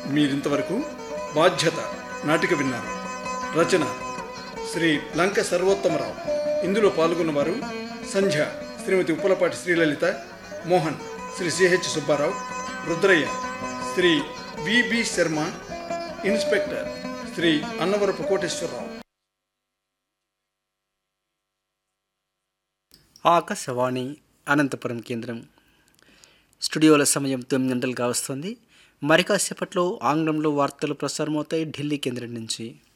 మీరింతవరకు బాధ్యత నాటిక విన్నారు రచన శ్రీ లంక సర్వోత్తమరావు ఇందులో పాల్గొన్నవారు Sandhya Shrimati Uppalapati Srilalitha Mohan Shri CH Subbarao Rudrayya Shri VB Sharma inspector Shri Annavarapu Koteswararao Akashvani Anantapur కేంద్రం స్టూడియోల సమయం తొమ్మిది గంటలుగా వస్తుంది మరి కాసేపట్లో ఆంగ్లంలో వార్తలు ప్రసారమవుతాయి ఢిల్లీ కేంద్రం నుంచి